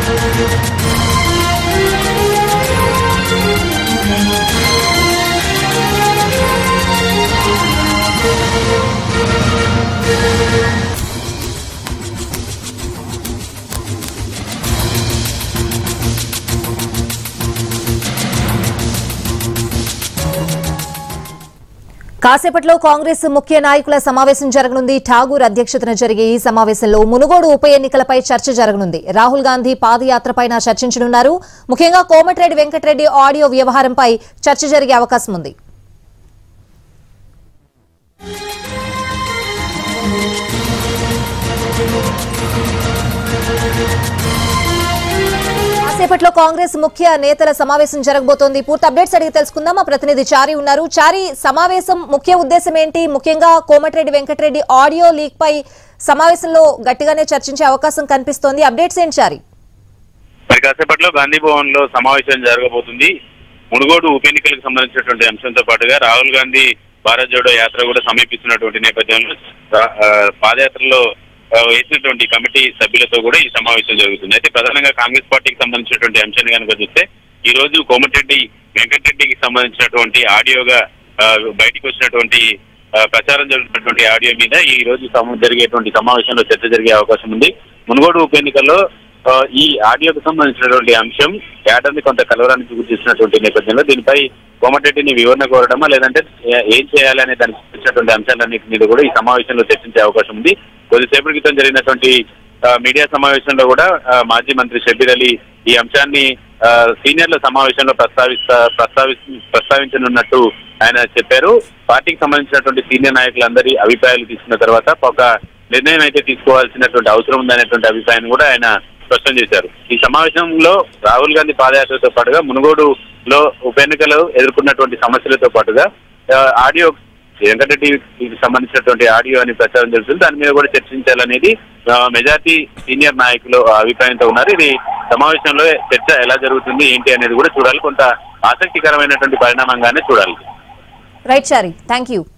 కాసేపట్లో కాంగ్రెస్ ముఖ్య నాయకుల సమావేశం జరగనుంది ఠాగూర్ అధ్యక్షతన జరిగే ఈ సమావేశంలో మునుగోడు ఉప ఎన్నికలపై చర్చ జరగనుంది రాహుల్ గాంధీ పాదయాత్రపైన చర్చించనున్నారు ముఖ్యంగా కోమటిరెడ్డి వెంకటరెడ్డి ఆడియో వ్యవహారంపై చర్చ జరిగే అవకాశం ఉంది కాసేపట్లో కాంగ్రెస్ ముఖ్య నేతల సమావేశం జరగబోతోంది పూర్తి అప్డేట్స్ అడిగి తెలుసుకుందాం మా ప్రతినిధి చారి ఉన్నారు చారి సమావేశం ముఖ్య ఉద్దేశం ఏంటి ముఖ్యంగా కోమటిరెడ్డి వెంకటరెడ్డి ఆడియో లీక్ పై సమావేశంలో గట్టిగానే చర్చించే అవకాశం కనిపిస్తోంది అప్డేట్స్ ఏంటి చారి మరి కాసేపట్లో గాంధీ భవన్ లో సమావేశం జరగబోతుంది మునుగోడు ఉప ఎన్నికలకు సంబంధించినటువంటి అంశంతో పాటుగా రాహుల్ గాంధీ భారత్ జోడో యాత్ర కూడా సమీపిస్తున్నటువంటి నేపథ్యంలో రా- ఆ, పాదయాత్రలో ఆ, వేసినటువంటి కమిటీ సభ్యులతో కూడా ఈ సమావేశం జరుగుతుంది అయితే ప్రధానంగా కాంగ్రెస్ పార్టీకి సంబంధించినటువంటి అంశాన్ని కనుక చూస్తే ఈ రోజు కోమటిరెడ్డి వెంకటరెడ్డికి సంబంధించినటువంటి ఆడియోగా ఆ, బయటికి వచ్చినటువంటి ఆ, ప్రచారం జరుగుతున్నటువంటి ఆడియో మీద ఈ రోజు సమ- జరిగేటువంటి సమావేశంలో చర్చ జరిగే అవకాశం ఉంది మునుగోడు ఉప ఎన్నికల్లో ఆ, ఈ ఆడియోకు సంబంధించినటువంటి అంశం ఏడాది కొంత కలవరానికి గురి చేసినటువంటి నేపథ్యంలో దీనిపై కోమటిరెడ్డిని వివరణ కోరడమా లేదంటే ఏ- ఏం చేయాలి అనే దానికి సంబంధించినటువంటి అంశాలన్నింటి మీద కూడా ఈ సమావేశంలో చర్చించే అవకాశం ఉంది కొద్దిసేపటి క్రితం జరిగినటువంటి ఆ, మీడియా సమావేశంలో కూడా ఆ, మాజీ మంత్రి షబీర్ అలీ ఈ అంశాన్ని ఆ, సీనియర్ల సమావేశంలో ప్రస్తావిస్తా ప్రస్తావి ప్రస్తావించనున్నట్టు ఆయన చెప్పారు పార్టీకి సంబంధించినటువంటి సీనియర్ నాయకులందరి అభిప్రాయాలు తీసుకున్న తర్వాత ఒక నిర్ణయం అయితే తీసుకోవాల్సినటువంటి అవసరం ఉందనేటువంటి అభిప్రాయాన్ని కూడా ఆయన స్పష్టం చేశారు ఈ సమావేశంలో రాహుల్ గాంధీ పాదయాత్రతో పాటుగా మునుగోడులో ఉప ఎన్నికలు ఎదుర్కొన్నటువంటి సమస్యలతో పాటుగా ఆ, ఆడియో వెంకటరెడ్డికి సంబంధించినటువంటి ఆడియో అని ప్రచారం జరుగుతుంది దాని మీద కూడా చర్చించాలనేది ఆ, మెజార్టీ సీనియర్ నాయకులు ఆ అభిప్రాయంతో ఉన్నారు ఇది సమావేశంలో చర్చ ఎలా జరుగుతుంది ఏంటి అనేది కూడా చూడాలి కొంత ఆసక్తికరమైనటువంటి పరిణామంగానే చూడాలి రైట్ చారి థ్యాంక్ యూ